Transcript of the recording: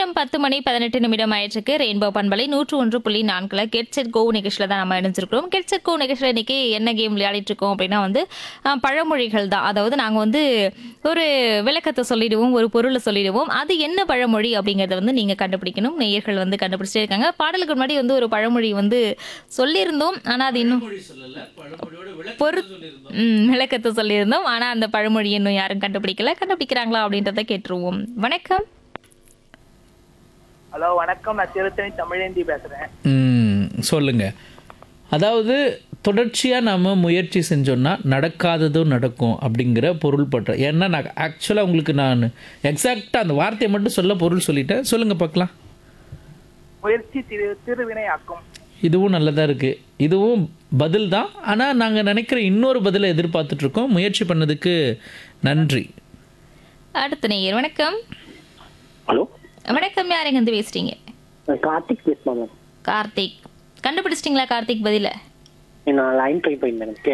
நேரம் பத்து மணி பதினெட்டு நிமிடம் ஆயிடுச்சுக்கு ரெயின்போ பண்பலை நூற்று ஒன்று புள்ளி நான்குல கெட் செட் கோ நிகழ்ச்சியில் தான் நம்ம இணைஞ்சிருக்கிறோம் கெட் செட் கோ நிகழ்ச்சியில் இன்னைக்கு என்ன கேம் விளையாடிட்டு இருக்கோம் அப்படின்னா வந்து அஹ், பழமொழிகள் தான் அதாவது நாங்கள் வந்து ஒரு விளக்கத்தை சொல்லிடுவோம் ஒரு பொருளை சொல்லிடுவோம் அது என்ன பழமொழி அப்படிங்கறத வந்து நீங்க கண்டுபிடிக்கணும் நேயர்கள் வந்து கண்டுபிடிச்சிட்டே இருக்காங்க பாடலுக்கு முன்னாடி வந்து ஒரு பழமொழி வந்து சொல்லியிருந்தோம் ஆனா அது இன்னும் பொரு ம், விளக்கத்தை சொல்லியிருந்தோம் ஆனா அந்த பழமொழி இன்னும் யாரும் கண்டுபிடிக்கல கண்டுபிடிக்கிறாங்களா அப்படின்றத கேட்டுருவோம் வணக்கம் ஹலோ வணக்கம் நான் திருத்தணி தமிழேந்தி பேசுறேன் ம், சொல்லுங்க அதாவது தொடர்ச்சியாக நம்ம முயற்சி செஞ்சோன்னா நடக்காததும் நடக்கும் அப்படிங்கிற பொருள் பற்ற ஏன்னா நான் ஆக்சுவலாக உங்களுக்கு நான் எக்ஸாக்டாக அந்த வார்த்தையை மட்டும் சொல்ல பொருள் சொல்லிட்டேன் சொல்லுங்க பார்க்கலாம் முயற்சி திரு திருவினையாக்கும் இதுவும் நல்லதாக இருக்குது இதுவும் பதில் தான் ஆனால் நாங்கள் நினைக்கிற இன்னொரு பதிலை எதிர்பார்த்துட்டு இருக்கோம் முயற்சி பண்ணதுக்கு நன்றி அடுத்த நேயர் வணக்கம் ஹலோ வணக்கம் யாருங்க இருந்து பேசுறீங்க கார்த்திக் பேசுமா மேம் கார்த்திக் கண்டுபிடிச்சிட்டிங்களா கார்த்திக் பதில நான் லைன் ட்ரை பண்ணேன் மேடம்